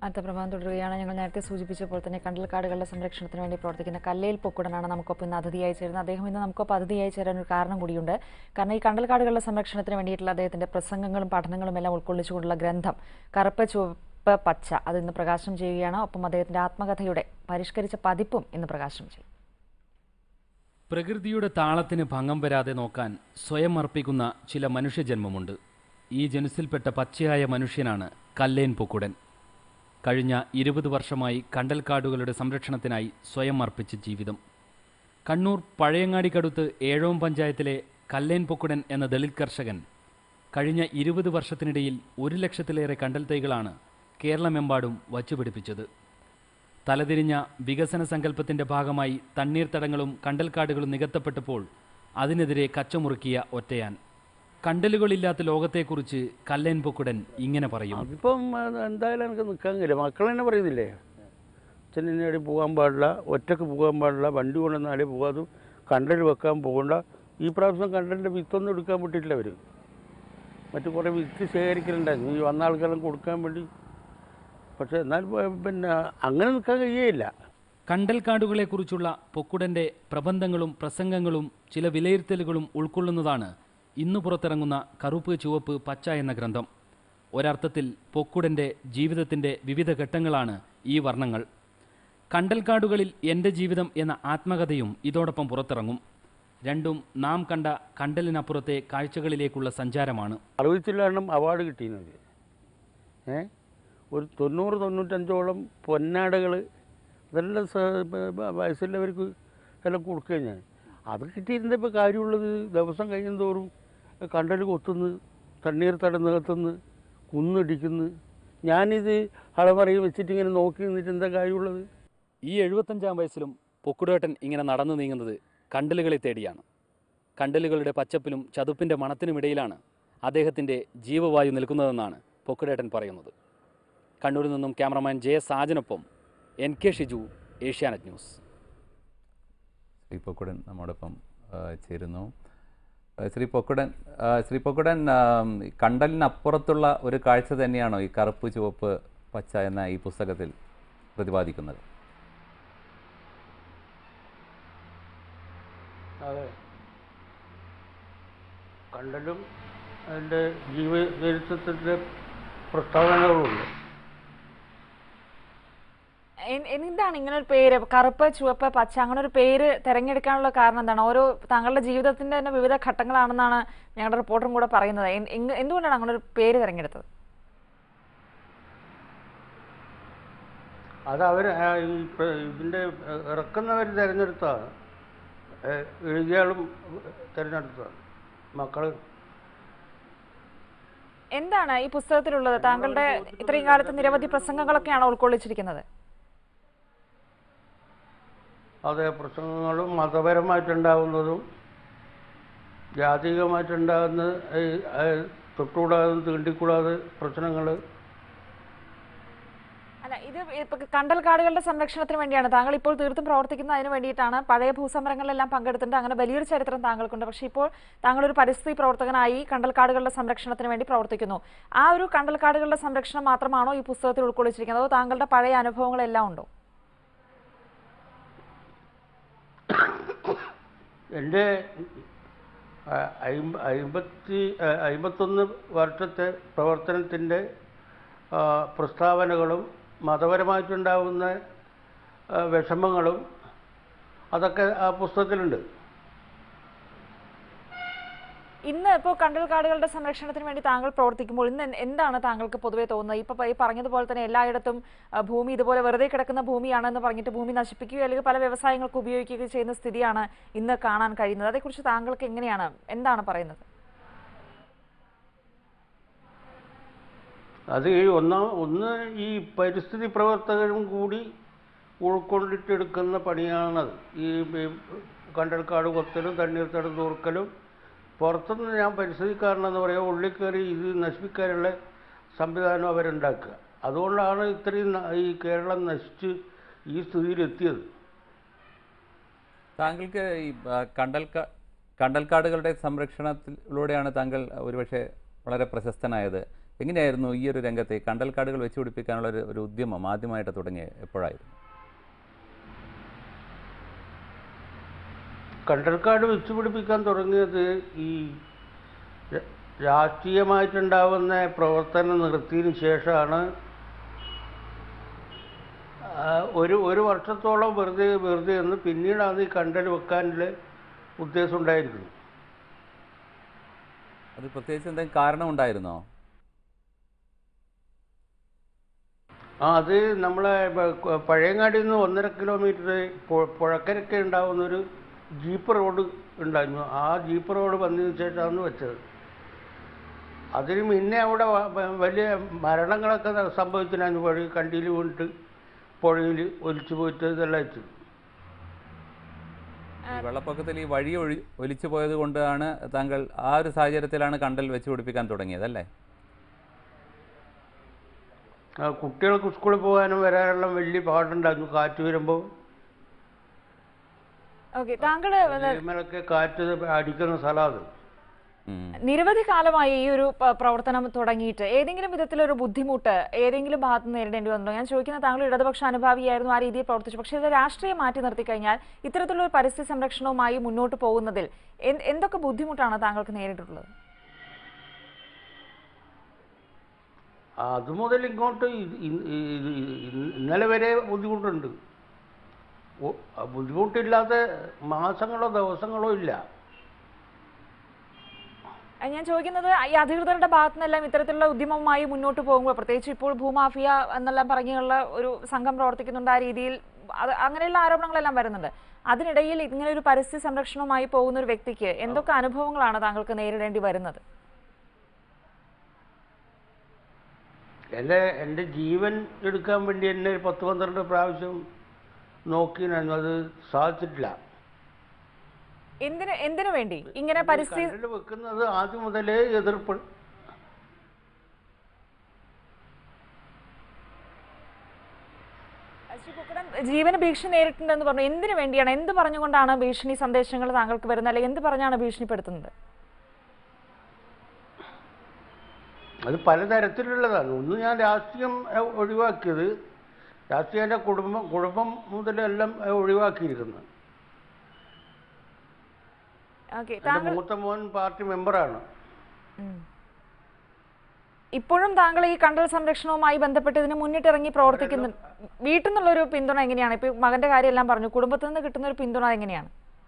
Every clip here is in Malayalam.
അടുത്ത പ്രഭാതം തുടരുകയാണ് ഞങ്ങൾ നേരത്തെ സൂചിപ്പിച്ചപ്പോൾ തന്നെ കണ്ടൽക്കാടുകളുടെ സംരക്ഷണത്തിന് വേണ്ടി പ്രവർത്തിക്കുന്ന കല്ലേൽ പൊക്കുടനാണ് നമുക്കൊപ്പം ഇന്ന് അതിഥിയായി ചേരുന്നത് അദ്ദേഹം ഇന്ന് നമുക്കൊപ്പം അതിഥിയായി ചേരാൻ ഒരു കാരണം കൂടിയുണ്ട് കാരണം ഈ കണ്ടൽക്കാടുകളുടെ സംരക്ഷണത്തിന് വേണ്ടിയിട്ടുള്ള അദ്ദേഹത്തിന്റെ പ്രസംഗങ്ങളും പഠനങ്ങളും എല്ലാം ഉൾക്കൊള്ളിച്ചുകൊണ്ടുള്ള ഗ്രന്ഥം കറുപ്പ് ചുവപ്പ് പച്ച അത് ഇന്ന് പ്രകാശനം ചെയ്യുകയാണ് ഒപ്പം അദ്ദേഹത്തിന്റെ ആത്മകഥയുടെ പരിഷ്കരിച്ച പതിപ്പും ഇന്ന് പ്രകാശനം ചെയ്യും പ്രകൃതിയുടെ താളത്തിന് ഭംഗം വരാതെ നോക്കാൻ സ്വയം അർപ്പിക്കുന്ന ചില മനുഷ്യജന്മമുണ്ട് ഈ ജനുസിൽപ്പെട്ട പച്ചയായ മനുഷ്യനാണ് കല്ലേൻ പൊക്കുടൻ കഴിഞ്ഞ ഇരുപത് വർഷമായി കണ്ടൽക്കാടുകളുടെ സംരക്ഷണത്തിനായി സ്വയം അർപ്പിച്ച ജീവിതം കണ്ണൂർ പഴയങ്ങാടിക്കടുത്ത് ഏഴോം പഞ്ചായത്തിലെ കല്ലേൻ പൊക്കുടൻ എന്ന ദളിത് കർഷകൻ കഴിഞ്ഞ ഇരുപത് വർഷത്തിനിടയിൽ ഒരു ലക്ഷത്തിലേറെ കണ്ടൽ തൈകളാണ് കേരളമെമ്പാടും വച്ചുപിടിപ്പിച്ചത് തലതിരിഞ്ഞ വികസന സങ്കല്പത്തിന്റെ ഭാഗമായി തണ്ണീർത്തടങ്ങളും കണ്ടൽക്കാടുകളും നികത്തപ്പെട്ടപ്പോൾ അതിനെതിരെ കച്ചമുറുക്കിയ ഒറ്റയാൻ കണ്ടലുകളില്ലാത്ത ലോകത്തെക്കുറിച്ച് കല്ലേൻ പൊക്കുടൻ ഇങ്ങനെ പറയും അതിപ്പം അത് എന്തായാലും എനിക്ക് നിൽക്കാൻ കഴിയില്ല മക്കൾ തന്നെ പറയുന്നില്ലേ അച്ഛനെ പോകാൻ പാടില്ല ഒറ്റക്ക് പോകാൻ പാടില്ല വണ്ടി കൊണ്ടുവന്നാലേ പോകാതെ കണ്ടൽ വെക്കാൻ പോകണ്ട ഈ പ്രാവശ്യം കണ്ടലിൻ്റെ വിത്തൊന്നും എടുക്കാൻ പറ്റിയിട്ടില്ല അവർ മറ്റു കുറേ വിത്ത് ശേഖരിക്കലുണ്ടായിരുന്നു ഈ വന്ന ആൾക്കെല്ലാം കൊടുക്കാൻ വേണ്ടി പക്ഷേ എന്നാൽ പ- പിന്നെ അങ്ങനെ നിൽക്കാൻ കഴിയേയില്ല കണ്ടൽക്കാടുകളെക്കുറിച്ചുള്ള പൊക്കുടന്റെ പ്രബന്ധങ്ങളും പ്രസംഗങ്ങളും ചില വിലയിരുത്തലുകളും ഉൾക്കൊള്ളുന്നതാണ് ഇന്ന് പുറത്തിറങ്ങുന്ന കറുപ്പ് ചുവപ്പ് പച്ച എന്ന ഗ്രന്ഥം ഒരർത്ഥത്തിൽ പൊക്കുടന്റെ ജീവിതത്തിന്റെ വിവിധ ഘട്ടങ്ങളാണ് ഈ വർണ്ണങ്ങൾ കണ്ടൽക്കാടുകളിൽ എൻ്റെ ജീവിതം എന്ന ആത്മകഥയും ഇതോടൊപ്പം പുറത്തിറങ്ങും രണ്ടും നാം കണ്ട കണ്ടലിനപ്പുറത്തെ കാഴ്ചകളിലേക്കുള്ള സഞ്ചാരമാണ് അറുപത്തിലെണ്ണം അവാർഡ് കിട്ടിയിരുന്നത് ഏ ഒരു തൊണ്ണൂറ് തൊണ്ണൂറ്റഞ്ചോളം പൊന്നാടകൾ അതെല്ലാം സ- ബ- ബ- വയസ്സുള്ളവർക്ക് എല്ലാം കൊടുക്കുകയും ഞാൻ അത് കിട്ടിയിരുന്ന ഇപ്പോൾ കാര്യമുള്ളത് ദിവസം കഴിയും തോറും കണ്ടൽ കൊത്തുന്നു തണ്ണീർ തടം നികത്തുന്നു കുന്നിടിക്കുന്നു ഞാനിത് അളമറയിൽ വെച്ചിട്ട് ഇങ്ങനെ നോക്കി നിന്നിട്ട് എന്താ കാര്യമുള്ളത് ഈ എഴുപത്തഞ്ചാം വയസ്സിലും പൊക്കുടേട്ടൻ ഇങ്ങനെ നടന്നു നീങ്ങുന്നത് കണ്ടലുകളെ തേടിയാണ് കണ്ടലുകളുടെ പച്ചപ്പിലും ചതുപ്പിൻ്റെ മണത്തിനുമിടയിലാണ് അദ്ദേഹത്തിൻ്റെ ജീവവായു നിൽക്കുന്നതെന്നാണ് പൊക്കുടേട്ടൻ പറയുന്നത് കണ്ണൂരിൽ നിന്നും ക്യാമറമാൻ ജെ സാജനൊപ്പം N K Shiju Asianet News Shri Pokkudan നമ്മോടൊപ്പം ആ, ചേരുന്നു ആ, ശ്രീ പൊക്കുടൻ ആ, ശ്രീ പൊക്കുടൻ ആ, കണ്ടലിനപ്പുറത്തുള്ള ഒരു കാഴ്ച തന്നെയാണോ ഈ കറുപ്പ് ചുവപ്പ് പച്ച എന്ന ഈ പുസ്തകത്തിൽ പ്രതിപാദിക്കുന്നത് അതെ കണ്ടലും അതിൻ്റെ ജീവചരിത്രത്തിൻ്റെ പ്രസ്താവനകളുണ്ട് എൻ- എന്താണ് ഇങ്ങനെ ഒരു പേര് കറുപ്പ് ചുവപ്പ് പച്ച അങ്ങനെ ഒരു പേര് തിരഞ്ഞെടുക്കാനുള്ള കാരണം എന്താണ് ഓരോ താങ്കളുടെ ജീവിതത്തിന്റെ തന്നെ വിവിധ ഘട്ടങ്ങളാണെന്നാണ് ഞങ്ങളുടെ റിപ്പോർട്ടറും കൂടെ പറയുന്നത് എൻ- എങ്- എന്തുകൊണ്ടാണ് അങ്ങനെ ഒരു പേര് തിരഞ്ഞെടുത്തത് അത് അവർ ഈ പ്ര- ഇതിൻ്റെ ഇറക്കുന്നവർ തിരഞ്ഞെടുത്തതാണ് ഏഹ് എഴുതിയാളും തിരഞ്ഞെടുത്തതാണ് മക്കൾ എന്താണ് ഈ പുസ്തകത്തിലുള്ളത് താങ്കളുടെ ഇത്രയും കാലത്ത് നിരവധി പ്രസംഗങ്ങളൊക്കെയാണ് ഉൾക്കൊള്ളിച്ചിരിക്കുന്നത് അതേ പ്രസംഗങ്ങളും മതപരമായിട്ടുണ്ടാകുന്നതും ജാതികമായിട്ടുണ്ടാകുന്ന ഈ, ഏഹ്, തൊട്ടുകൂടാതെ തീണ്ടിക്കൂടാതെ പ്രശ്നങ്ങൾ അല്ല ഇത് ഇപ്പൊ കണ്ടൽക്കാടുകളുടെ സംരക്ഷണത്തിന് വേണ്ടിയാണ് താങ്കൾ ഇപ്പോൾ തീർത്തും പ്രവർത്തിക്കുന്നത് അതിന് വേണ്ടിയിട്ടാണ് പഴയ ഭൂസമരങ്ങളിലെല്ലാം പങ്കെടുത്തിട്ടുണ്ട് അങ്ങനെ വലിയൊരു ചരിത്രം താങ്കൾക്കുണ്ട് പക്ഷേ ഇപ്പോൾ താങ്കൾ ഒരു പരിസ്ഥിതി പ്രവർത്തകനായി കണ്ടൽക്കാടുകളുടെ സംരക്ഷണത്തിന് വേണ്ടി പ്രവർത്തിക്കുന്നു ആ ഒരു കണ്ടൽക്കാടുകളുടെ സംരക്ഷണം മാത്രമാണോ ഈ പുസ്തകത്തിൽ ഉൾക്കൊള്ളിച്ചിരിക്കുന്നത് അതോ താങ്കളുടെ പഴയ അനുഭവങ്ങളെല്ലാം ഉണ്ടോ എൻ്റെ ആ, അയിമ്പ അയിമ്പത്തി ആ, അയിമ്പത്തൊന്ന് വർഷത്തെ പ്രവർത്തനത്തിൻ്റെ ആ, പ്രസ്താവനകളും മതപരമായിട്ടുണ്ടാകുന്ന ആ, വിഷമങ്ങളും അതൊക്കെ ആ പുസ്തകത്തിലുണ്ട് ഇന്ന് ഇപ്പോൾ കണ്ടൽക്കാടുകളുടെ സംരക്ഷണത്തിന് വേണ്ടി താങ്കൾ പ്രവർത്തിക്കുമ്പോൾ ഇന്ന് എന്ത് എന്താണ് താങ്കൾക്ക് പൊതുവെ തോന്നുന്നത് ഇപ്പൊ ഈ പറഞ്ഞതുപോലെ തന്നെ എല്ലായിടത്തും ആ, ഭൂമി ഇതുപോലെ വെറുതെ കിടക്കുന്ന ഭൂമിയാണെന്ന് പറഞ്ഞിട്ട് ഭൂമി നശിപ്പിക്കുകയോ അല്ലെങ്കിൽ പല വ്യവസായങ്ങൾക്ക് ഉപയോഗിക്കുകയോ ചെയ്യുന്ന സ്ഥിതിയാണ് ഇന്ന് കാണാൻ കഴിയുന്നത് അതേക്കുറിച്ച് താങ്കൾക്ക് എങ്ങനെയാണ് എന്താണ് പറയുന്നത് അത് ഈ ഒന്നാം ഒന്ന് ഈ പരിസ്ഥിതി പ്രവർത്തകരും കൂടി ഉൾക്കൊണ്ടിട്ടെടുക്കുന്ന പണിയാണത് ഈ ഈ കണ്ടൽക്കാട് കൊത്തലും തണ്ണീർത്തടം തൂർക്കലും പുറത്തുനിന്ന് ഞാൻ പരിസ്ഥിതിക്കാരനെന്ന് പറയാം ഉള്ളിൽ കയറി ഇത് നശിപ്പിക്കാനുള്ള സംവിധാനം അവരുണ്ടാക്കുക അതുകൊണ്ടാണ് ഇത്രയും ന- ഈ കേരളം നശിച്ച് ഈ സ്ഥിതിയിലെത്തിയത് താങ്കൾക്ക് ഈ ആ, കണ്ടൽക്കാ കണ്ടൽക്കാടുകളുടെ സംരക്ഷണത്തിലൂടെയാണ് താങ്കൾ ഒരുപക്ഷെ വളരെ പ്രശസ്തനായത് എങ്ങനെയായിരുന്നു ഈ ഒരു രംഗത്തെ ഈ കണ്ടൽക്കാടുകൾ വെച്ച് പിടിപ്പിക്കാനുള്ള ഒരു ഒരു ഉദ്യമം ആദ്യമായിട്ട് തുടങ്ങിയ എപ്പോഴായിരുന്നു കണ്ടൽക്കാട് വെച്ച് പിടിപ്പിക്കാൻ തുടങ്ങിയത് ഈ ര- രാഷ്ട്രീയമായിട്ടുണ്ടാവുന്ന പ്രവർത്തനം നിർത്തിയതിന് ശേഷമാണ് ആ, ഒരു ഒരു വർഷത്തോളം വെറുതെ വെറുതെ എന്ന് പിന്നീടാണ് ഈ കണ്ടൽ വെക്കാനുള്ള ഉദ്ദേശം ഉണ്ടായിരിക്കുന്നത് അത് പ്രത്യേകിച്ച് എന്തെങ്കിലും കാരണം ഉണ്ടായിരുന്നോ ആ അത് നമ്മളെ പ- ക- പഴയങ്ങാടിയിൽ നിന്ന് ഒന്നര കിലോമീറ്റർ പു- പുഴക്കരയ്ക്ക് ഉണ്ടാവുന്നൊരു ജീപ്പ് റോഡ് ഉണ്ടായിരുന്നു ആ ജീപ്പ് റോഡ് വന്നതിന് ശേഷമാണ് വെച്ചത് അതിന് മുന്നേ അവിടെ വ- വ- വലിയ മരണങ്ങളൊക്കെ ന- സംഭവിച്ചിട്ടുണ്ടായിരുന്നു വഴി കണ്ടിയിൽ വീണിട്ട് പുഴയിൽ ഒലിച്ചു പോയിട്ട് ഇതെല്ലാം വെച്ചു ഈ വെള്ളപ്പൊക്കത്തിൽ ഈ വഴി ഒഴി ഒലിച്ചു പോയത് കൊണ്ടാണ് താങ്കൾ ആ ഒരു സാഹചര്യത്തിലാണ് കണ്ടൽ വെച്ച് പിടിപ്പിക്കാൻ തുടങ്ങിയത് അല്ലേ ആ കുട്ടികൾക്ക് സ്കൂളിൽ പോകാനും വരാനുള്ള വലിയ പാടുണ്ടായിരുന്നു കാറ്റ് വരുമ്പോൾ ഓക്കെ താങ്കൾ മേലൊക്കെ കാറ്റ് അടിക്കുന്ന സ്ഥലം അത് ഉം. നിരവധി കാലമായി ഈ ഒരു പ- പ്രവർത്തനം തുടങ്ങിയിട്ട് ഏതെങ്കിലും വിധത്തിലൊരു ബുദ്ധിമുട്ട് ഏതെങ്കിലും ഭാഗത്ത് നിന്ന് നേരിടേണ്ടി വന്നോ ഞാൻ ചോദിക്കുന്നത് താങ്കൾ ഇടതുപക്ഷ അനുഭാവിയായിരുന്നു ആ രീതിയിൽ പ്രവർത്തിച്ചു പക്ഷേ ഇത് രാഷ്ട്രീയം മാറ്റി നിർത്തി കഴിഞ്ഞാൽ ഇത്തരത്തിലുള്ള ഒരു പരിസ്ഥിതി സംരക്ഷണവുമായി മുന്നോട്ട് പോകുന്നതിൽ എന്ത്- എന്തൊക്കെ ബുദ്ധിമുട്ടാണ് താങ്കൾക്ക് നേരിട്ടിട്ടുള്ളത് അത് മുതൽ ഇങ്ങോട്ട് ഇത് ഇ- ഇത് ഇ- ഇന്നലെ വരെ ബുദ്ധിമുട്ടുണ്ട് ഒ- ബുദ്ധിമുട്ടില്ലാത്ത മാസങ്ങളോ ദിവസങ്ങളോ ഇല്ല ആ, ഞാൻ ചോദിക്കുന്നത് ഈ അധികൃതരുടെ ഭാഗത്തു നിന്നെല്ലാം ഇത്തരത്തിലുള്ള ഉദ്യമവുമായി മുന്നോട്ട് പോകുമ്പോൾ പ്രത്യേകിച്ച് ഇപ്പോൾ ഭൂമാഫിയ എന്നെല്ലാം പറഞ്ഞുള്ള ഒരു സംഘം പ്രവർത്തിക്കുന്നുണ്ട് ആ രീതിയിൽ അത് അങ്ങനെയുള്ള ആരോപണങ്ങളെല്ലാം വരുന്നുണ്ട് അതിനിടയിൽ ഇങ്ങനെ ഒരു പരിസ്ഥിതി സംരക്ഷണവുമായി പോകുന്ന ഒരു വ്യക്തിക്ക് എന്തൊക്കെ അനുഭവങ്ങളാണ് താങ്കൾക്ക് നേരിടേണ്ടി വരുന്നത് എൻ്റെ എൻ്റെ ജീവൻ എടുക്കാൻ വേണ്ടി എന്നെ പത്ത് പന്ത്രണ്ട് പ്രാവശ്യം നോക്കിയിരുന്നു അത് സാധിച്ചിട്ടില്ല എന്തിന് എന്തിനു വേണ്ടി ഇങ്ങനെ പരിസ്ഥിതി കണ്ടൽ വെക്കുന്നത് ആദ്യം മുതലേ എതിർപ്പ് ശ്രീ കുക്കുടൻ, ജീവന് ഭീഷണി നേരിട്ടുണ്ടെന്ന് പറഞ്ഞു എന്തിനു വേണ്ടിയാണ് എന്ത് പറഞ്ഞുകൊണ്ടാണ് ഭീഷണി സന്ദേശങ്ങൾ താങ്കൾക്ക് വരുന്നത് അല്ലെങ്കിൽ എന്ത് പറഞ്ഞാണ് ഭീഷണിപ്പെടുത്തുന്നത് അത് പലതരത്തിലുള്ളതാണ് ഒന്ന് ഞാൻ രാഷ്ട്രീയം ഏഹ്, ഒഴിവാക്കിയത് രാഷ്ട്രീയ എൻ്റെ കുടുംബം കുടുംബം മുതലെല്ലാം ഏഹ്, ഒഴിവാക്കിയിരിക്കുന്നത് ഓക്കെ എൻ്റെ താങ്കൾ മൂത്ത മോൻ പാർട്ടി മെമ്പറാണ് ഉം. ഇപ്പോഴും താങ്കൾ ഈ കണ്ടൽ സംരക്ഷണവുമായി ബന്ധപ്പെട്ട് ഇതിന് മുന്നിട്ടിറങ്ങി പ്രവർത്തിക്കുന്നു വീട്ടിൽ നിന്നുള്ളൊരു പിന്തുണ എങ്ങനെയാണ് ഇപ്പൊ മകന്റെ കാര്യമെല്ലാം പറഞ്ഞു കുടുംബത്തിൽ നിന്ന് കിട്ടുന്ന ഒരു പിന്തുണ എങ്ങനെയാണ്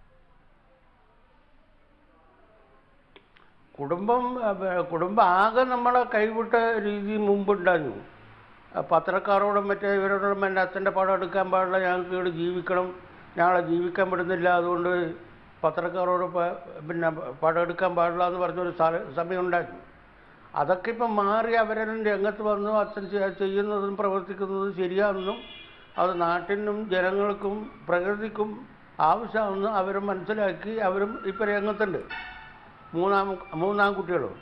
കുടുംബം അഹ് കുടുംബം ആകെ നമ്മളെ കൈവിട്ട രീതി മുമ്പുണ്ടായിരുന്നു ആ പത്രക്കാരോടും മറ്റേ ഇവരോടും എൻ്റെ അച്ഛൻ്റെ പടം എടുക്കാൻ പാടില്ല ഞങ്ങൾക്ക് ഇവിടെ ജീവിക്കണം ഞങ്ങളെ ജീവിക്കാൻ വിടുന്നില്ല അതുകൊണ്ട് പത്രക്കാരോട് പ- പിന്നെ പടം എടുക്കാൻ പാടില്ല എന്ന് പറഞ്ഞൊരു സ്ഥല- സമയം ഉണ്ടായിരുന്നു അതൊക്കെ ഇപ്പം മാറി അവരെല്ലാം രംഗത്ത് വന്നു അച്ഛൻ ചെ- ചെയ്യുന്നതും പ്രവർത്തിക്കുന്നതും ശരിയാണെന്നും അത് നാട്ടിനും ജനങ്ങൾക്കും പ്രകൃതിക്കും ആവശ്യമാണെന്ന് അവർ മനസ്സിലാക്കി അവരും ഇപ്പം രംഗത്തുണ്ട് മൂന്നാം മൂന്നാം കുട്ടികളും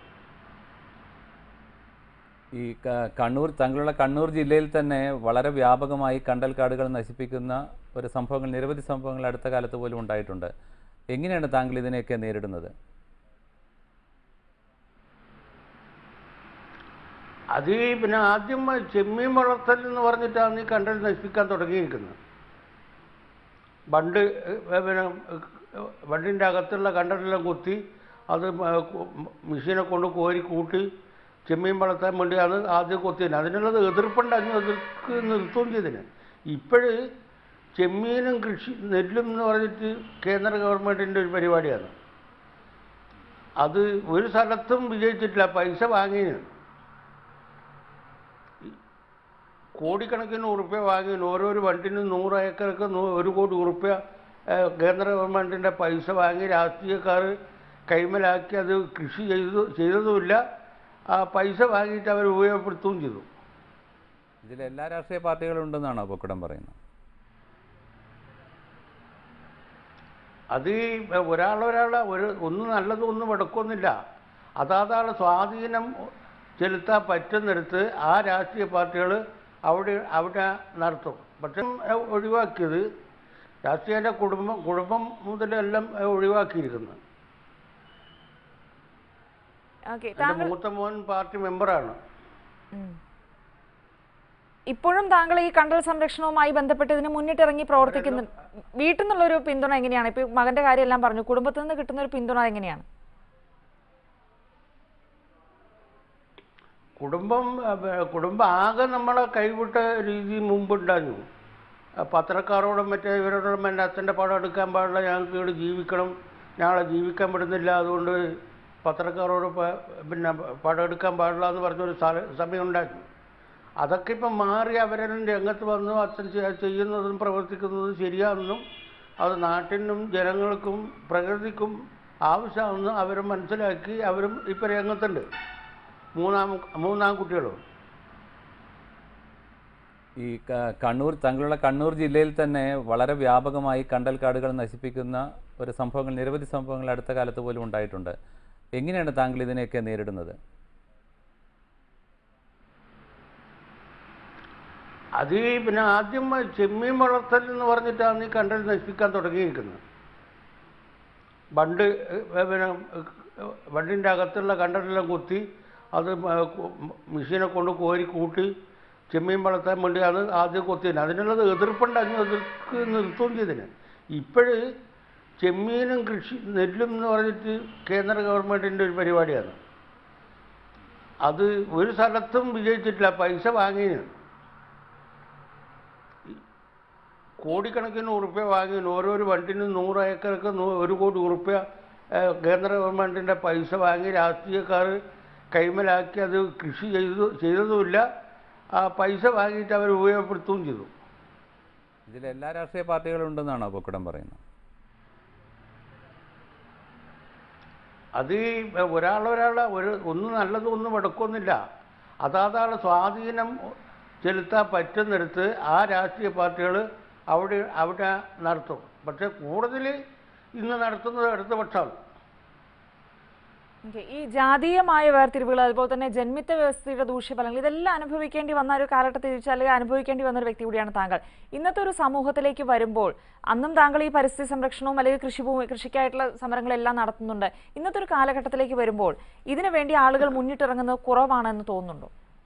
ഈ ക- കണ്ണൂർ താങ്കളുടെ കണ്ണൂർ ജില്ലയിൽ തന്നെ വളരെ വ്യാപകമായി കണ്ടൽക്കാടുകൾ നശിപ്പിക്കുന്ന ഒരു സംഭവങ്ങൾ നിരവധി സംഭവങ്ങൾ അടുത്ത കാലത്ത് പോലും ഉണ്ടായിട്ടുണ്ട് എങ്ങനെയാണ് താങ്കൾ ഇതിനെയൊക്കെ നേരിടുന്നത് അത് ഈ പിന്നെ ആദ്യം ചെമ്മീൻ വളർത്തൽ എന്ന് പറഞ്ഞിട്ടാണ് ഈ കണ്ടൽ നശിപ്പിക്കാൻ തുടങ്ങിയിരിക്കുന്നത് ബണ്ട് ഏഹ്, പിന്നെ ഏഹ്, ബണ്ടിൻ്റെ അകത്തുള്ള കണ്ടലെല്ലാം കുത്തി അത് മ- കു- മെഷീനെ കൊണ്ട് കോരി കൂട്ടി ചെമ്മീൻ വളർത്താൻ വേണ്ടിയാണ് ആദ്യം കൊത്തിയത് അതിനുള്ളത് എതിർപ്പുണ്ടായിരുന്നു എതിർക്ക് നിർത്തുകയും ചെയ്തതിന് ഇപ്പോഴ് ചെമ്മീനും കൃഷി നെല്ലും എന്ന് പറഞ്ഞിട്ട് കേന്ദ്ര ഗവൺമെൻറ്റിൻ്റെ ഒരു പരിപാടിയാണ് അത് ഒരു സ്ഥലത്തും വിജയിച്ചിട്ടില്ല പൈസ വാങ്ങിയതിന് കോടിക്കണക്കിന് ഉറുപ്പ്യ വാങ്ങി ഓരോരോ വണ്ടിനും നൂറ് ഏക്കർക്ക് നൂ- ഒരു കോടി ഉറുപ്പ്യ ഏഹ്, കേന്ദ്ര ഗവൺമെൻറ്റിൻ്റെ പൈസ വാങ്ങി രാഷ്ട്രീയക്കാർ കൈമലാക്കി അത് കൃഷി ചെയ്തു ചെയ്തതുമില്ല ആ പൈസ വാങ്ങിയിട്ട് അവർ ഉപയോഗപ്പെടുത്തുകയും ചെയ്തു ഇതിൽ എല്ലാ രാഷ്ട്രീയ പാർട്ടികളും ഉണ്ടെന്നാണോ പൊക്കുടം പറയുന്നത് അത് ഈ ഒരാളൊരാളെ ഒരു ഒന്ന് നല്ലതും ഒന്നും മുടക്കൊന്നുമില്ല അതാതാളെ സ്വാധീനം ചെലുത്താൻ പറ്റുന്നിടത്ത് ആ രാഷ്ട്രീയ പാർട്ടികൾ അവിടെ അവിടെ നടത്തും പക്ഷെ ഏഹ്, ഒഴിവാക്കിയത് രാഷ്ട്രീയ കുടുംബം കുടുംബം മുതലെല്ലാം ഏഹ്, ഒഴിവാക്കിയിരിക്കുന്നത് ഓക്കെ എൻ്റെ താങ്കൾ മൂത്ത മോൻ പാർട്ടി മെമ്പറാണ് ഉം. ഇപ്പോഴും താങ്കൾ ഈ കണ്ടൽ സംരക്ഷണവുമായി ബന്ധപ്പെട്ട് ഇതിന് മുന്നിട്ടിറങ്ങി പ്രവർത്തിക്കുന്ന വീട്ടിൽ നിന്നുള്ളൊരു പിന്തുണ എങ്ങനെയാണ് ഇപ്പൊ മകന്റെ കാര്യം എല്ലാം പറഞ്ഞു കുടുംബത്തിൽ നിന്ന് കിട്ടുന്ന ഒരു പിന്തുണ എങ്ങനെയാണ് കുടുംബം അഹ് കുടുംബം ആകെ നമ്മളെ കൈവിട്ട രീതി മുമ്പുണ്ടായിരുന്നു ആ പത്രക്കാരോടും മറ്റേ ഇവരോടും എൻ്റെ അച്ഛൻ്റെ പടം എടുക്കാൻ പാടില്ല ഞങ്ങൾക്ക് ഇവിടെ ജീവിക്കണം ഞങ്ങളെ ജീവിക്കാൻ വിടുന്നില്ല അതുകൊണ്ട് പത്രക്കാരോട് പ- പിന്നെ പടം എടുക്കാൻ പാടില്ല എന്ന് പറഞ്ഞൊരു സ്ഥല സമയം ഉണ്ടായിരുന്നു അതൊക്കെ ഇപ്പം മാറി അവരെല്ലാം രംഗത്ത് വന്നു അച്ഛൻ ചെ- ചെയ്യുന്നതും പ്രവർത്തിക്കുന്നതും ശരിയാണെന്നും അത് നാട്ടിനും ജനങ്ങൾക്കും പ്രകൃതിക്കും ആവശ്യമാണെന്ന് അവർ മനസ്സിലാക്കി അവരും ഇപ്പം രംഗത്തുണ്ട് മൂന്നാം മൂന്നാം കുട്ടികളും ഈ ക- കണ്ണൂർ താങ്കളുടെ കണ്ണൂർ ജില്ലയിൽ തന്നെ വളരെ വ്യാപകമായി കണ്ടൽക്കാടുകൾ നശിപ്പിക്കുന്ന ഒരു സംഭവങ്ങൾ നിരവധി സംഭവങ്ങൾ അടുത്ത കാലത്ത് പോലും ഉണ്ടായിട്ടുണ്ട് എങ്ങനെയാണ് താങ്കൾ ഇതിനെയൊക്കെ നേരിടുന്നത് അത് ഈ പിന്നെ ആദ്യം ചെമ്മീൻ വളർത്തൽ എന്ന് പറഞ്ഞിട്ടാണ് ഈ കണ്ടൽ നശിപ്പിക്കാൻ തുടങ്ങിയിരിക്കുന്നത് ബണ്ട് ഏഹ്, പിന്നെ ഏഹ്, ബണ്ടിൻ്റെ അകത്തുള്ള കണ്ടലെല്ലാം കുത്തി അത് മ- കു- മെഷീനെ കൊണ്ട് കോരി കൂട്ടി ചെമ്മീൻ വളർത്താൻ വേണ്ടിയാണ് ആദ്യം കൊത്തിയത് അതിനുള്ളത് എതിർപ്പുണ്ടായിരുന്നു എതിർക്ക് നിർത്തുകയും ചെയ്തതിന് ഇപ്പോഴ് ചെമ്മീനും കൃഷി നെല്ലും എന്ന് പറഞ്ഞിട്ട് കേന്ദ്ര ഗവൺമെൻറ്റിൻ്റെ ഒരു പരിപാടിയാണ് അത് ഒരു സ്ഥലത്തും വിജയിച്ചിട്ടില്ല പൈസ വാങ്ങിയതിന് കോടിക്കണക്കിന് ഉറുപ്പ്യ വാങ്ങി ഓരോരോ വണ്ടിനും നൂറ് ഏക്കർക്ക് നൂ- ഒരു കോടി ഉറുപ്പ്യ ഏഹ്, കേന്ദ്ര ഗവൺമെൻറ്റിൻ്റെ പൈസ വാങ്ങി രാഷ്ട്രീയക്കാർ കൈമലാക്കി അത് കൃഷി ചെയ്തു ചെയ്തതുമില്ല ആ പൈസ വാങ്ങിയിട്ട് അവർ ഉപയോഗപ്പെടുത്തുകയും ചെയ്തു ഇതിൽ എല്ലാ രാഷ്ട്രീയ പാർട്ടികളും ഉണ്ടെന്നാണോ പൊക്കുടം പറയുന്നത് അത് ഈ ഒരാളൊരാളെ ഒരു ഒന്ന് നല്ലത് ഒന്നും എടുക്കൊന്നുമില്ല അതാതാണ് സ്വാധീനം ചെലുത്താൻ പറ്റുന്നിടത്ത് ആ രാഷ്ട്രീയ പാർട്ടികൾ അവിടെ അവിടെ നടത്തും പക്ഷേ കൂടുതൽ ഇന്ന് നടത്തുന്നത് അടുത്ത പക്ഷമാണ് Okay. ഈ ജാതീയമായ വേർതിരിവുകൾ അതുപോലെ തന്നെ ജന്മിത്ത വ്യവസ്ഥയുടെ ദൂഷ്യഫലങ്ങൾ ഇതെല്ലാം അനുഭവിക്കേണ്ടി വന്ന ഒരു കാലഘട്ടത്തിൽ തിരിച്ച് അല്ലെങ്കിൽ അനുഭവിക്കേണ്ടി വന്ന ഒരു വ്യക്തി കൂടിയാണ് താങ്കൾ ഇന്നത്തെ ഒരു സമൂഹത്തിലേക്ക് വരുമ്പോൾ അന്നും താങ്കൾ ഈ പരിസ്ഥിതി സംരക്ഷണവും അല്ലെങ്കിൽ കൃഷിഭൂമി കൃഷിക്കായിട്ടുള്ള സമരങ്ങളെല്ലാം നടത്തുന്നുണ്ട് ഇന്നത്തെ ഒരു കാലഘട്ടത്തിലേക്ക് വരുമ്പോൾ ഇതിനു വേണ്ടി ആളുകൾ മുന്നിട്ടിറങ്ങുന്നത് കുറവാണെന്ന് തോന്നുന്നുണ്ടോ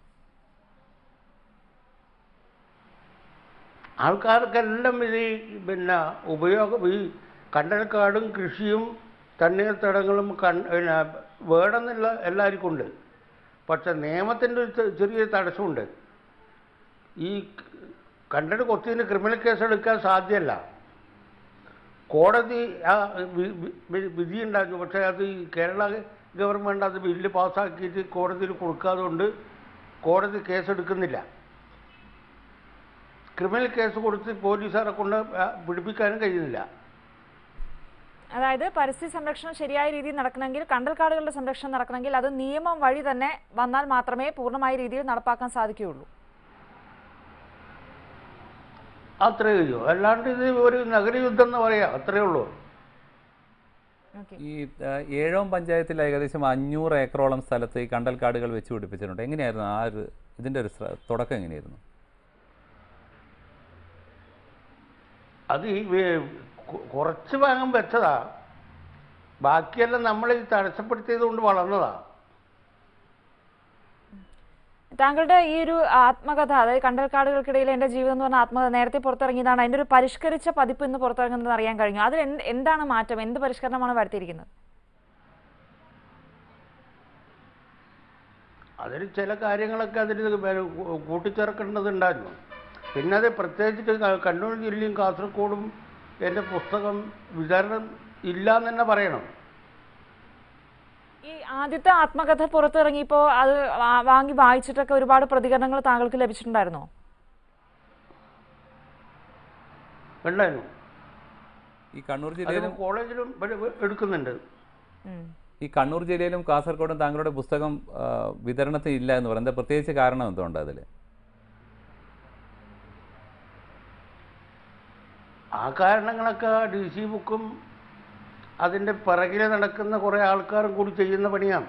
ആൾക്കാർക്കെല്ലാം ഇത് ഈ പിന്നെ ഉപയോഗം ഈ കണ്ടൽക്കാടും കൃഷിയും തണ്ണീർത്തടങ്ങളും കൺ പിന്നെ വേണമെന്നുള്ള എല്ലാവർക്കും ഉണ്ട് പക്ഷെ നിയമത്തിൻ്റെ ഒരു ചെ- ചെറിയൊരു തടസ്സമുണ്ട് ഈ കണ്ടൽ കൊത്തിന് ക്രിമിനൽ കേസ് എടുക്കാൻ സാധ്യമല്ല കോടതി ആ വി- വി- വിധി ഉണ്ടായിരുന്നു പക്ഷേ അത് ഈ കേരള ഗവൺമെൻറ് അത് ബില്ല് പാസ്സാക്കിയിട്ട് കോടതിയിൽ കൊടുക്കാതെ കൊണ്ട് കോടതി കേസെടുക്കുന്നില്ല ക്രിമിനൽ കേസ് കൊടുത്ത് പോലീസുകാരെ കൊണ്ട് ആ, പിടിപ്പിക്കാനും കഴിയുന്നില്ല അതായത് പരിസ്ഥിതി സംരക്ഷണം ശരിയായ രീതിയിൽ നടക്കണമെങ്കിൽ കണ്ടൽക്കാടുകളുടെ സംരക്ഷണം നടക്കണമെങ്കിൽ അത് നിയമം വഴി തന്നെ വന്നാൽ മാത്രമേ പൂർണ്ണമായ രീതിയിൽ നടപ്പാക്കാൻ സാധിക്കുകയുള്ളൂ അത്രേ കഴിയൂ അല്ലാണ്ട് ഇത് ഒരു നഗരയുദ്ധം എന്ന് പറയാം അത്രേ ഉള്ളൂ ഓക്കെ ഈ ആ, ഏഴോം പഞ്ചായത്തിൽ ഏകദേശം അഞ്ഞൂറ് ഏക്കറോളം സ്ഥലത്ത് ഈ കണ്ടൽക്കാടുകൾ വെച്ച് പിടിപ്പിച്ചിട്ടുണ്ട് എങ്ങനെയായിരുന്നു ആ ഒരു ഇതിൻ്റെ ഒരു ശ്ര- തുടക്കം എങ്ങനെയായിരുന്നു അത് ഈ വേ- കു- കുറച്ച് ഭാഗം വെച്ചതാ ബാക്കിയെല്ലാം നമ്മൾ ഈ തടസ്സപ്പെടുത്തിയത് കൊണ്ട് വളർന്നതാ താങ്കളുടെ ഈ ഒരു ആത്മകഥ അതായത് കണ്ടൽക്കാടുകൾക്കിടയിൽ എൻ്റെ ജീവിതം എന്ന് പറഞ്ഞ ആത്മകഥ നേരത്തെ പുറത്തിറങ്ങിയതാണ് അതിൻ്റെ ഒരു പരിഷ്കരിച്ച പതിപ്പ് ഇന്ന് പുറത്തിറങ്ങുന്നത് അറിയാൻ കഴിഞ്ഞു അതിൽ എന്ത് എന്താണ് മാറ്റം എന്ത് പരിഷ്കരണമാണ് വരുത്തിയിരിക്കുന്നത് അതിൽ ചില കാര്യങ്ങളൊക്കെ അതിൽ കൂ- കൂട്ടിച്ചേർക്കേണ്ടതുണ്ടായിരുന്നു പിന്നെ അത് പ്രത്യേകിച്ചിട്ട് ക- കണ്ണൂർ ജില്ലയും കാസർഗോഡും എൻ്റെ പുസ്തകം വിതരണം ഇല്ല എന്ന് തന്നെ പറയണം ഈ ആദ്യത്തെ ആത്മകഥ പുറത്തിറങ്ങിയപ്പോൾ അത് വാ- വാങ്ങി വായിച്ചിട്ടൊക്കെ ഒരുപാട് പ്രതികരണങ്ങൾ താങ്കൾക്ക് ലഭിച്ചിട്ടുണ്ടായിരുന്നോ ഉണ്ടായിരുന്നു ഈ കണ്ണൂർ അത് ജില്ലയിലും കോളേജിലും ഇവിടെ എടുക്കുന്നുണ്ട് ഉം. ഈ കണ്ണൂർ ജില്ലയിലും കാസർഗോഡും താങ്കളുടെ പുസ്തകം ആ, വിതരണത്തിന് ഇല്ല എന്ന് പറയുന്നത് പ്രത്യേകിച്ച് കാരണം എന്തുകൊണ്ട് അതിൽ ആ കാരണങ്ങളൊക്കെ ഡി സി ബുക്കും അതിൻ്റെ പിറകിൽ നടക്കുന്ന കുറേ ആൾക്കാരും കൂടി ചെയ്യുന്ന പണിയാണ്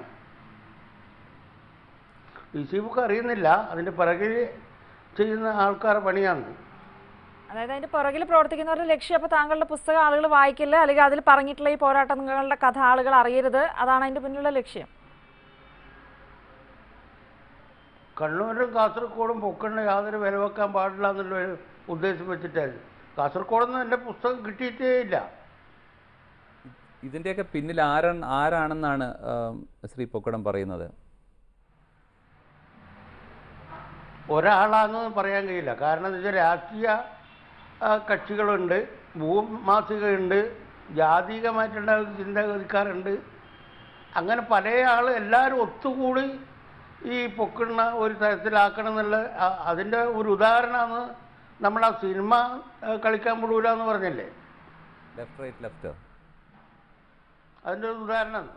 ഡി സി ബുക്ക് അറിയുന്നില്ല അതിൻ്റെ പിറകിൽ ചെയ്യുന്ന ആൾക്കാരുടെ പണിയാണ് അതായത് അതിന്റെ പുറകിൽ പ്രവർത്തിക്കുന്നവരുടെ ലക്ഷ്യം അപ്പോൾ താങ്കളുടെ പുസ്തകം ആളുകൾ വായിക്കില്ല അല്ലെങ്കിൽ അതിൽ പറഞ്ഞിട്ടുള്ള ഈ പോരാട്ടങ്ങളുടെ കഥ ആളുകൾ അറിയരുത് അതാണ് അതിന്റെ പിന്നിലുള്ള ലക്ഷ്യം കണ്ണൂരും കാസർഗോഡും പൊക്കണ്ണ യാതൊരു വില വെക്കാൻ പാടില്ല എന്നുള്ള ഒരു ഉദ്ദേശം വെച്ചിട്ടായിരുന്നു കാസർഗോഡൊന്നും എൻ്റെ പുസ്തകം കിട്ടിയിട്ടേ ഇല്ല ഇതിൻ്റെയൊക്കെ പിന്നിൽ ആരാണ് ആരാണെന്നാണ് ആം, ശ്രീ പൊക്കുടൻ പറയുന്നത് ഒരാളാണെന്ന് പറയാൻ കഴിയില്ല കാരണം എന്താ വെച്ചാൽ രാഷ്ട്രീയ ആ, കക്ഷികളുണ്ട് ഭൂമാസികയുണ്ട് ജാതീയമായിട്ടുള്ള ചിന്താഗതിക്കാരുണ്ട് അങ്ങനെ പല ആൾ എല്ലാവരും ഒത്തുകൂടി ഈ പൊക്കുന്ന ഒരു തരത്തിലാക്കണം എന്നുള്ള ആ- അതിൻ്റെ ഒരു ഉദാഹരണമാണ് നമ്മൾ ആ സിനിമ ആ, കളിക്കാൻ വിടൂല എന്ന് പറഞ്ഞല്ലേ ലെഫ്റ്റ് റൈറ്റ് ലെഫ്റ്റ് അതിൻ്റെ ഒരു ഉദാഹരണമാണ്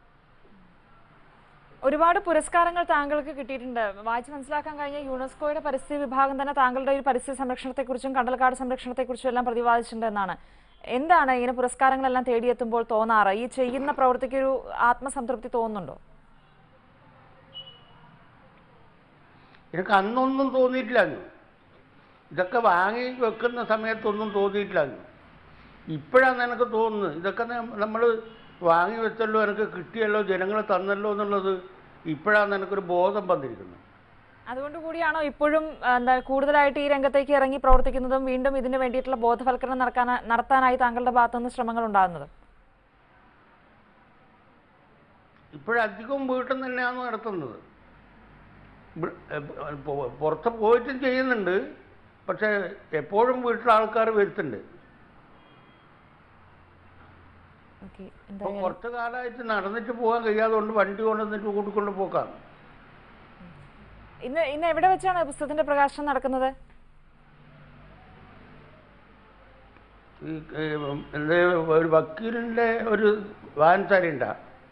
ഒരുപാട് പുരസ്കാരങ്ങൾ താങ്കൾക്ക് കിട്ടിയിട്ടുണ്ട് വായിച്ച് മനസ്സിലാക്കാൻ കഴിഞ്ഞ യുനെസ്കോയുടെ പരിസ്ഥിതി വിഭാഗം തന്നെ താങ്കളുടെ ഒരു പരിസ്ഥിതി സംരക്ഷണത്തെക്കുറിച്ചും കണ്ടൽക്കാട് സംരക്ഷണത്തെക്കുറിച്ചും എല്ലാം പ്രതിപാദിച്ചിട്ടുണ്ട് എന്നാണ് എന്താണ് ഇങ്ങനെ പുരസ്കാരങ്ങളെല്ലാം തേടിയെത്തുമ്പോൾ തോന്നാറ് ഈ ചെയ്യുന്ന പ്രവൃത്തിക്ക് ഒരു ആത്മസംതൃപ്തി തോന്നുന്നുണ്ടോ എനിക്ക് അന്നൊന്നും തോന്നിയിട്ടില്ല അന്ന് ഇതൊക്കെ വാങ്ങി വെക്കുന്ന സമയത്തൊന്നും തോന്നിയിട്ടില്ല അന്ന് ഇപ്പോഴാണ് എനിക്ക് തോന്നുന്നത് ഇതൊക്കെ നമ്മൾ വാങ്ങി വെച്ചല്ലോ എനിക്ക് കിട്ടിയല്ലോ ജനങ്ങൾ തന്നല്ലോ എന്നുള്ളത് ഇപ്പോഴാണ് എനിക്കൊരു ബോധം വന്നിരിക്കുന്നത് അതുകൊണ്ട് കൂടിയാണോ ഇപ്പോഴും ആ, എന്താ കൂടുതലായിട്ട് ഈ രംഗത്തേക്ക് ഇറങ്ങി പ്രവർത്തിക്കുന്നതും വീണ്ടും ഇതിന് വേണ്ടിയിട്ടുള്ള ബോധവൽക്കരണം നടക്കാൻ നടത്താനായി താങ്കളുടെ ഭാഗത്തുനിന്ന് ശ്രമങ്ങൾ ഉണ്ടാകുന്നത് ഇപ്പോഴധികവും വീട്ടിൽ നിന്ന് തന്നെയാണ് നടത്തുന്നത് വി- എ, പൊ- പുറത്ത് പോയിട്ടും ചെയ്യുന്നുണ്ട് പക്ഷേ എപ്പോഴും വീട്ടിൽ ആൾക്കാർ വരുത്തുന്നുണ്ട് ഓക്കെ ഇപ്പം എന്തായാലും കുറച്ച് കാലമായിട്ട് നടന്നിട്ട് പോകാൻ കഴിയാതെ കൊണ്ട് വണ്ടി കൊണ്ടുവന്നിട്ട് കൂട്ടിക്കൊണ്ട് പോക്കാണ് ഇന്ന് ഇന്ന് എവിടെ വെച്ചാണ് പുസ്തകത്തിന്റെ പ്രകാശനം നടക്കുന്നത് ഈ ഏ, എന്ത് ഒരു വക്കീലിൻ്റെ ഒരു വാൻസാരിണ്ട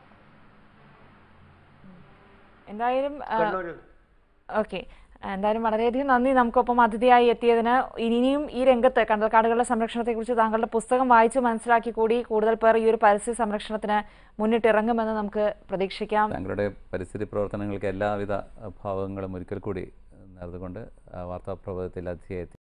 എന്തായാലും ആ, കണ്ണൂർ ഓക്കെ എന്തായാലും വളരെയധികം നന്ദി നമുക്കൊപ്പം അതിഥിയായി എത്തിയതിന് ഇനിയും ഈ രംഗത്ത് കണ്ടൽക്കാടുകളുടെ സംരക്ഷണത്തെക്കുറിച്ച് താങ്കളുടെ പുസ്തകം വായിച്ച് മനസ്സിലാക്കി കൂടി കൂടുതൽ പേർ ഈ ഒരു പരിസ്ഥിതി സംരക്ഷണത്തിന് മുന്നിട്ടിറങ്ങുമെന്ന് നമുക്ക് പ്രതീക്ഷിക്കാം താങ്കളുടെ പരിസ്ഥിതി പ്രവർത്തനങ്ങൾക്ക് എല്ലാവിധ ഭാവങ്ങളും ഒരിക്കൽ കൂടി നേർന്നുകൊണ്ട് ആ, വാർത്താപ്രബോധത്തിൽ അതിഥിയായി